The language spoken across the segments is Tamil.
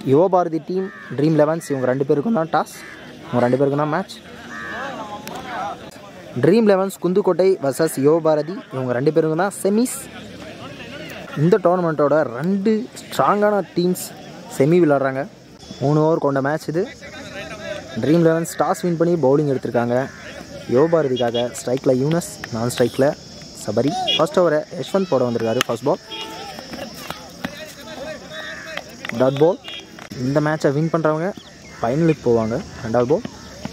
யுவபாரதி டீம் ட்ரீம் லெவன்ஸ் இவங்க ரெண்டு பேருக்கும் தான் டாஸ் இவங்க ரெண்டு பேருக்கும் தான் match dream elevens Kundukottai versus Yuvabharathi இவங்க ரெண்டு பேருக்கும் தான் செமிஸ் இந்த டோர்னமெண்ட்டோட ரெண்டு ஸ்ட்ராங்கான டீம்ஸ் செமி விளாட்றாங்க மூணு ஓவர் கொண்ட மேட்ச் இது ட்ரீம் லெவன்ஸ் டாஸ் வின் பண்ணி பவுலிங் எடுத்திருக்காங்க யுவபாரதிக்காக ஸ்ட்ரைக்கில் யூனஸ் நான் ஸ்ட்ரைக்கில் சபரி ஃபர்ஸ்ட் ஓவரை யஷ்வந்த் போட வந்திருக்காரு ஃபர்ஸ்ட் பால் டாட் பால் இந்த மேட்சை வின் பண்ணுறவங்க ஃபைனலுக்கு போவாங்க ரெண்டாவது பால்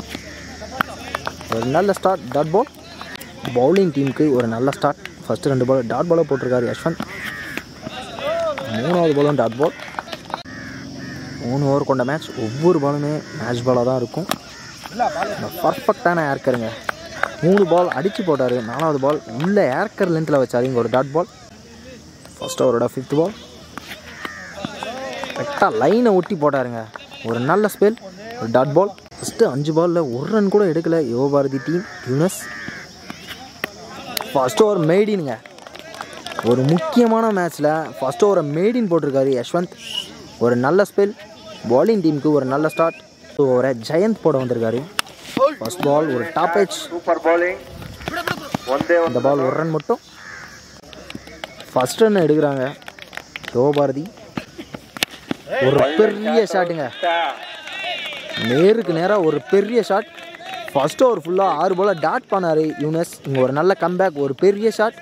ஒரு நல்ல ஸ்டார்ட் டாட் பால் பவுலிங் டீமுக்கு ஒரு நல்ல ஸ்டார்ட் ஃபஸ்ட்டு ரெண்டு பால் டாட் பாலாக போட்டிருக்காரு யஷ்வந்த் மூணாவது பாலும் டாட் பால் மூணு ஓவர் கொண்ட மேட்ச் ஒவ்வொரு பாலுமே மேட்ச் பாலாக தான் இருக்கும் பர்ஃபெக்டான ஏர்க்கருங்க மூணு பால் அடித்து போட்டார் நாலாவது பால் உள்ள ஏர்க்கர் லென்த்தில் வச்சார் இங்கே ஒரு டாட் பால் ஃபர்ஸ்ட் ஓவரோட ஃபிஃப்த் பால் கரெக்டாக லைனை ஒட்டி போட்டாருங்க ஒரு நல்ல ஸ்பெல் ஒரு டாட் பால் ஃபஸ்ட்டு அஞ்சு பாலில் ஒரு ரன் கூட எடுக்கல Yuvabharathi team Yunus first over மேடினுங்க ஒரு முக்கியமான மேட்ச்சில் ஃபர்ஸ்ட் ஓவரை மேடின் போட்டிருக்காரு யஷ்வந்த் ஒரு நல்ல ஸ்பெல் பாலிங் டீமுக்கு ஒரு நல்ல ஸ்டார்ட் ஓவரை ஜெயந்த் போட வந்திருக்காரு ஃபர்ஸ்ட் பால் ஒரு டாப் ஏஜ் ಸೂಪರ್ ಬೌಲಿಂಗ್ ಒಂದೇ இந்த பால் ஒரு ரன் மட்டும் ஃபர்ஸ்ட் ரன் எடுக்கிறாங்க யுவபாரதி ஒரு பெரிய ஷாட்டுங்க நேருக்கு நேராக ஒரு பெரிய ஷாட் ஃபர்ஸ்ட் ஓவர் ஃபுல்லாக ஆறு பாலை டாட் பண்ணார் யூனஸ் இங்கே ஒரு நல்ல கம்பேக் ஒரு பெரிய ஷாட்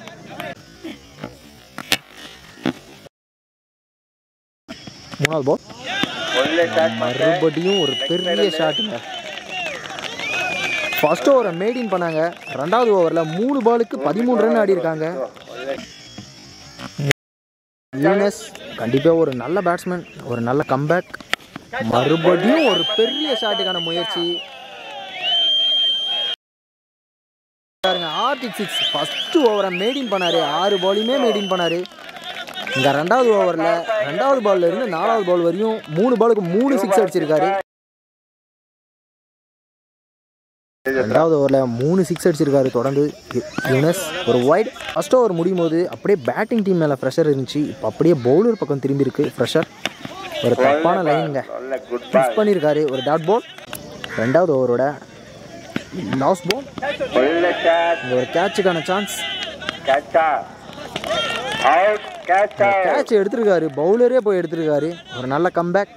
மூணாவது பால் ಒಳ್ಳೆ ಶಾಟ್ மறுபடியும் ஒரு பெரிய ஷாட்டுங்க ஃபர்ஸ்ட் ஓவரை மேடின் பண்ணாங்க ரெண்டாவது ஓவரில் மூணு பாலுக்கு பதிமூணு ரன் ஆடி இருக்காங்க யூனஸ் கண்டிப்பாக ஒரு நல்ல பேட்ஸ்மேன் ஒரு நல்ல கம்பேக் மறுபடியும் ஒரு பெரிய ஷாட்டுக்கான முயற்சி பாருங்க ஆர்டிக் சிக்ஸ் ஃபர்ஸ்ட் ஓவரை மேடின் பண்ணாரு ஆறு பாலையுமே மேடின் பண்ணாரு இந்த ரெண்டாவது ஓவரில் ரெண்டாவது பால்ல இருந்து நாலாவது பால் வரையும் மூணு பாலுக்கு மூணு சிக்ஸ் அடிச்சிருக்காரு ரெண்டாவது ஓவரில் மூணு சிக்ஸ் அடிச்சிருக்காரு தொடர்ந்து யு- யுனஸ் ஒரு வைட் ஃபர்ஸ்ட் ஓவர் முடியும் போது அப்படியே பேட்டிங் டீம் மேலே ப்ரெஷர் இருந்துச்சு இப்போ அப்படியே பவுலர் பக்கம் திரும்பி இருக்கு ப்ரெஷர் ஒரு தப்பான லைனுங்க ಒಳ್ಳೆ ಗುಡ್ மிஸ் பண்ணியிருக்காரு ஒரு டாட் பால் ரெண்டாவது ஓவரோட லாஸ்ட் பால் ಒಳ್ಳೆ ಶಾಟ್ இங்கே ஒரு கேட்சுக்கான chance catch out catch catch எடுத்திருக்காரு பவுலரே போய் எடுத்திருக்காரு ஒரு நல்ல கம்பேக்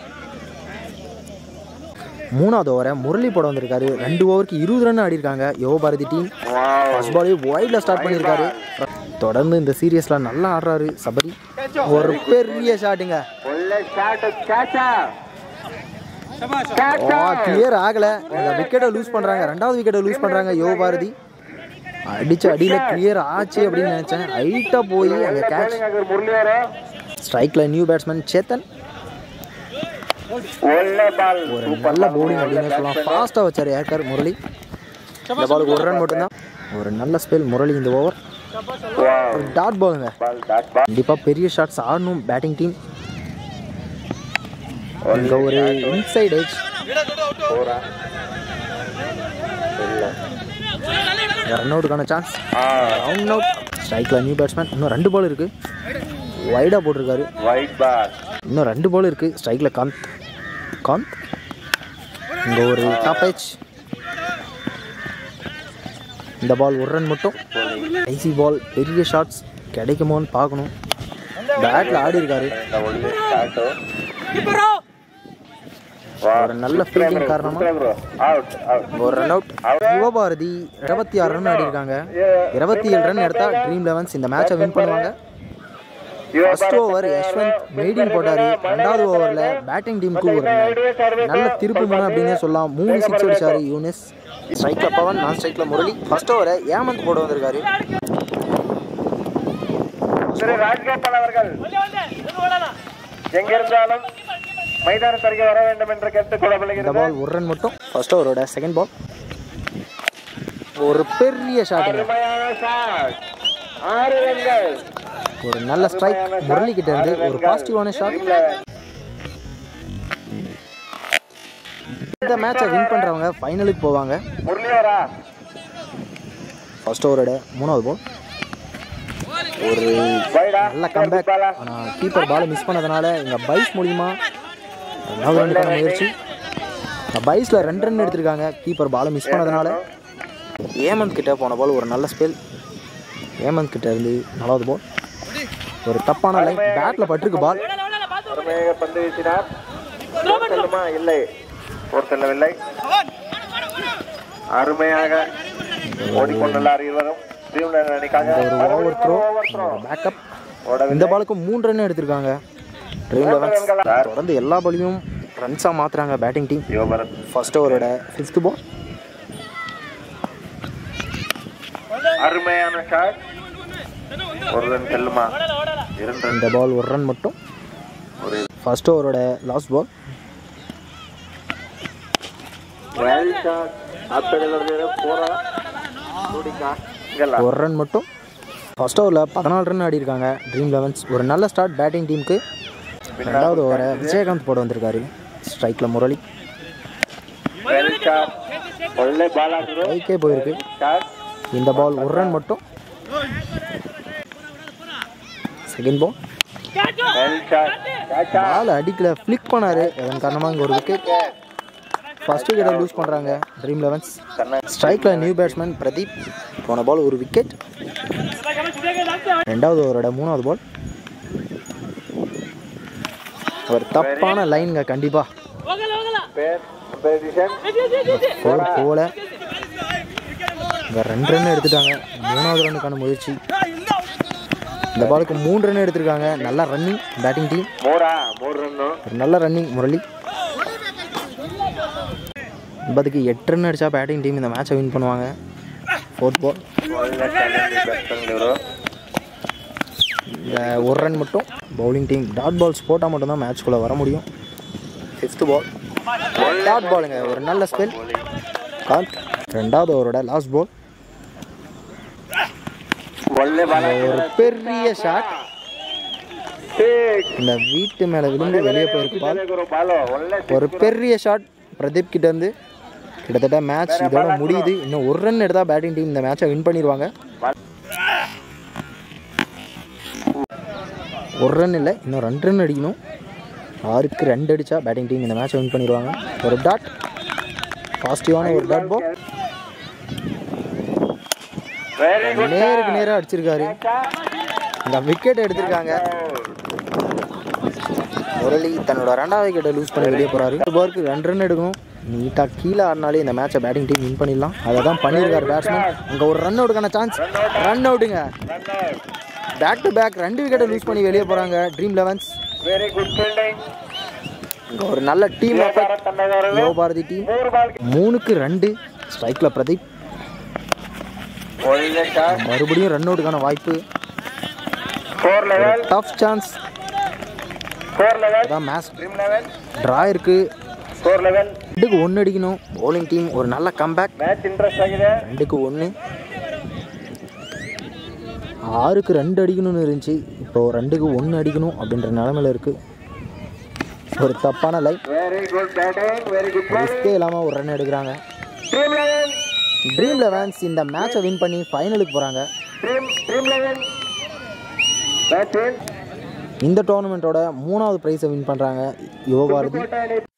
மூணாவது ஓவரை முரளி போட வந்திருக்காரு ரெண்டு ஓவருக்கு இருபது ரன் ஆடி இருக்காங்க யுவபாரதி டீம் ஃபர்ஸ்ட் பாலே வைடில் ஸ்டார்ட் பண்ணியிருக்காரு தொடர்ந்து இந்த சீரியஸில் நல்லா ஆடுறாரு சபரி ஒரு பெரிய ஷாட்டுங்க ಒಳ್ಳೆ ಶಾಟ್ ಕ್ಯಾಚ್ ಕ್ಯಾಚ್ கிளியர் ஆகல இந்த விக்கெட்டை லூஸ் பண்றாங்க ரெண்டாவது விக்கெட்டை லூஸ் பண்றாங்க யுவபாரதி அடிச்ச அடியில கிளியர் ஆச்சு அப்படின்னு நினைச்சேன் ஹைட்டா போய் அந்த கேட்ச் ಮುರಳಿ ಅವರು ஸ்ட்ரைக்ல நியூ பேட்ஸ்மேன் சேத்தன் ಒಳ್ಳೆ ಬಾಲ್ ஒரு நல்ல பவுலிங் அப்படின்னு சொல்லலாம் ஃபாஸ்ட்டாக வச்சார் ஏர்கர் முரளி இந்த பாலுக்கு ஒரு ரன் மட்டும்தான் ஒரு நல்ல ஸ்பெல் முரளி இந்த ஓவர் ஒரு டாட் பாலுங்க ಬಾಲ್ ಡಾಟ್ ಬಾಲ್ கண்டிப்பாக பெரிய ஷாட்ஸ் ஆடணும் பேட்டிங் டீம் இங்கே ஒரு இன்சைட் ஏஜ் ಫೋರ ரன் அவுட்டுக்கான சான்ஸ் ಹಾ ரவுண்ட் அவுட் ஸ்ட்ரைக்கில் நியூ பேட்ஸ்மேன் இன்னும் ரெண்டு பால் இருக்குது வைடாக போட்டிருக்காரு ವೈಟ್ ಬಾಲ್ இன்னும் ரெண்டு பால் இருக்குது ஸ்ட்ரைக்கில் காந்த் காந்த் இங்கே ஒரு டாப் ஏஜ் இந்த பால் ஒரு ரன் மட்டும் ஐசி பால் பெரிய ஷாட்ஸ் கிடைக்குமோன்னு பார்க்கணும் பேட்டில் ஆடி இருக்காரு ಒಳ್ಳೆ ಶಾಟ್ ஒரு நல்ல ஃபீல்டிங் காரணமாக ಔಟ್ ಔಟ್ ஒரு ரன் அவுட் யுவபாரதி இருபத்தி ஆறு ரன் ஆடி இருக்காங்க இருபத்தி ஏழு ரன் எடுத்தா ட்ரீம் லெவன்ஸ் இந்த மேட்சை வின் பண்ணுவாங்க ஃபர்ஸ்ட் ஓவர் யஷ்வந்த் மெய்டின் போட்டாரு ரெண்டாவது ஓவரில் பேட்டிங் டீமுக்கு ஒரு நல்ல திருப்பு முனை அப்படின்னே சொல்லலாம் மூணு சிக்ஸ் அடிச்சாரு யூனிஸ் ஸ்ட்ரைக்கில் பவன் நான் ஸ்ட்ரைக்கில் முரளி ஃபர்ஸ்ட் ஓவரை ஏமந்த் போட வந்திருக்காரு திரு ராஜ்கோபால் அவர்கள் எங்கிருந்தாலும் மைதானத்திற்கு வர வேண்டும் என்று இந்த கேட்டுக்கொள்ளப்படுகிறது பால் ஒரு ரன் மட்டும் ஃபர்ஸ்ட் ஓவரோட செகண்ட் பால் ஒரு பெரிய ஷாட்டுங்க அருமையான ஷாட் ஆறு ரன்கள் ஒரு நல்ல ஸ்ட்ரைக் முரளி கிட்ட இருந்து ஒரு பாசிட்டிவான ஷாட் இந்த மேட்சை வின் பண்றவங்க ஃபைனலுக்கு போவாங்க முரளியோரா ஃபர்ஸ்ட் ஓவரோட மூணாவது பால் ஒரு வைடா நல்ல கம்பேக் ஆனால் கீப்பர் பாலை மிஸ் பண்ணதுனால இங்கே பைஸ் மூலியமா ரெண்டாவது ரன்னுக்கான முயற்சி பைஸில் ரெண்டு ரன் எடுத்திருக்காங்க கீப்பர் பாலை மிஸ் பண்ணதுனால ஏமந்த் கிட்ட போன பால் ஒரு நல்ல ஸ்பெல் ஏமந்த் கிட்ட இருந்து நாலாவது பால் ஒரு தப்பான லைன் பேட்டில் பட்டிருக்கு பால் அருமையாக பந்து வீசினார் போர் செல்லுமா இல்லை போர் செல்லவில்லை அருமையாக ஓடிக்கொண்டுள்ளார் இருவரும் Dreamland அணிக்காக ஒரு over throw over throw backup ஓடவில்லை இந்த பாலுக்கு மூணு ரன் எடுத்திருக்காங்க ட்ரீம் லெவன்ஸ் தொடர்ந்து எல்லா பாலையும் ரன்ஸாக மாற்றுறாங்க பேட்டிங் டீம் யுவபரத் ஃபர்ஸ்ட் ஓவரோட ஃபிஃப்த் பால் அருமையான ஷாட் ஒரு ரன் செல்லுமா இரண்டு ரன் இந்த பால் ஒரு ரன் மட்டும் ஒரு ஃபர்ஸ்ட் ஓவரோட லாஸ்ட் பால் வெல் ஷாட் அப்படி போறா கூடிக்கா இங்கெல்லாம் ஒரு ரன் மட்டும் ஃபர்ஸ்ட் ஓவரில் பதினாலு ரன் ஆடி இருக்காங்க ட்ரீம் லெவன்ஸ் ஒரு நல்ல ஸ்டார்ட் பேட்டிங் டீமுக்கு ரெண்டாவது ஓவரை விஜயகாந்த் போட வந்திருக்காரு ஸ்ட்ரைக்கில் முரளி வெல் ஷாட் ಒಳ್ಳೆ ಬಾಲ್ ಹಾಕಿದ್ರು கைக்கே போயிருக்கு ஷாட் இந்த பால் ஒரு ரன் மட்டும் செகண்ட் பால் வெல் ஷாட் கேட்சா பால் அடிக்கல ஃப்ளிக் பண்ணாரு அதன் காரணமாக இங்கே ஒரு விக்கெட் ஃபர்ஸ்ட் விக்கெட்டை லூஸ் பண்ணுறாங்க ட்ரீம் லெவன்ஸ் ஸ்ட்ரைக்கில் நியூ பேட்ஸ்மேன் பிரதீப் போன பால் ஒரு விக்கெட் ரெண்டாவது ஓவரோட மூணாவது பால் ஒரு தப்பான லைனுங்க கண்டிப்பாக பேர் பொசிஷன் போல போல இங்கே ரெண்டு ரன் எடுத்துட்டாங்க மூணாவது ரன்னுக்கான முயற்சி இந்த பாலுக்கு மூணு ரன் எடுத்திருக்காங்க நல்லா ரன்னிங் பேட்டிங் டீம் ಮೂರಾ ಮೂರು ರನ್ನು ஒரு நல்ல ரன்னிங் முரளி இப்போதைக்கு எட்டு ரன் அடித்தா பேட்டிங் டீம் இந்த மேட்சை வின் பண்ணுவாங்க ஃபோர்த் பால் ಒಳ್ಳೆ ಚಾಲೆಂಜ್ ಬ್ಯಾಟ್ಸ್ಮನ್ ಇವರು இந்த ஒரு ரன் மட்டும் பவுலிங் டீம் டாட் பால்ஸ் போட்டால் மட்டும்தான் மேட்ச்குள்ளே வர முடியும் ஃபிஃப்த் பால் டாட் பாலுங்க ஒரு நல்ல ஸ்பெல் காந்த் ரெண்டாவது ஓவரோட லாஸ்ட் பால் ಒಳ್ಳೆ ಬಾಲ್ ஒரு பெரிய ஷாட் இந்த வீட்டு மேலே விழுந்து வெளியே போயிருக்கு பால் ಗುರು ಬಾಲು ಒಳ್ಳೆ ஒரு பெரிய ஷாட் பிரதீப் கிட்ட இருந்து கிட்டத்தட்ட மேட்ச் இதோட முடியுது இன்னும் ஒரு ரன் எடுத்தால் பேட்டிங் டீம் இந்த மேட்சை வின் பண்ணிடுவாங்க ஒரு ரன் இல்லை இன்னும் ரெண்டு ரன் அடிக்கணும் ஆறுக்கு ரெண்டு அடித்தா பேட்டிங் டீம் இந்த மேட்சை வின் பண்ணிடுவாங்க ஒரு டாட் பாசிட்டிவான ஒரு டாட் பால் ವೆರಿ ಗುಡ್ நேருக்கு நேராக அடிச்சிருக்காரு இந்த விக்கெட் எடுத்திருக்காங்க முரளி தன்னோட ரெண்டாவது விக்கெட்டை லூஸ் பண்ணி வெளியே போகிறாரு பாருக்கு ரெண்டு ரன் எடுக்கணும் நீட்டாக கீழே ஆடினாலே இந்த மேட்சை பேட்டிங் டீம் வின் பண்ணிடலாம் அதை தான் பண்ணியிருக்காரு பேட்ஸ்மேன் அங்கே ஒரு ரன் அவுட்டுக்கான சான்ஸ் ரன் அவுட்டுங்க பேக் டு பேக் ரெண்டு விக்கெட்டை லூஸ் பண்ணி வெளியே போகிறாங்க dream elevens very good fielding இங்கே ஒரு நல்ல டீம் எஃபெக்ட் ತಂಡದವರದು யுவ பாரதி டீம் ಮೂರು ಬಾಲ್ மூணுக்கு ரெண்டு ஸ்ட்ரைக்கில் பிரதீப் ಒಳ್ಳೆ ಶಾಟ್ மறுபடியும் ரன் அவுட்டுக்கான வாய்ப்பு four level tough chance four level அதான் மேட்ச் ಡ್ರೀಮ್ ಲೆವೆಲ್ ட்ரா இருக்குது ಫೋರ್ ಲೆವೆಲ್ ரெண்டுக்கு ஒன்று அடிக்கணும் bowling டீம் ஒரு நல்ல கம்பேக் ಮ್ಯಾಚ್ ಇಂಟ್ರೆಸ್ಟ್ ಆಗಿದೆ ரெண்டுக்கு ஒன்று ஆறுக்கு ரெண்டு அடிக்கணும்னு இருந்துச்சு இப்போ ரெண்டுக்கு ஒன்று அடிக்கணும் அப்படின்ற நிலமையில இருக்குது ஒரு தப்பான line very good batting very good ரிஸ்கே இல்லாமல் ஒரு ரன் எடுக்கிறாங்க ಡ್ರೀಮ್ ಲೆವೆಲ್ ட்ரீம் லெவன்ஸ் இந்த மேட்சை வின் பண்ணி ஃபைனலுக்கு போகிறாங்க dream dream level match win இந்த டோர்னமெண்ட்டோட மூணாவது ப்ரைஸை வின் பண்ணுறாங்க யுவபாரதி ಕೋಟೆ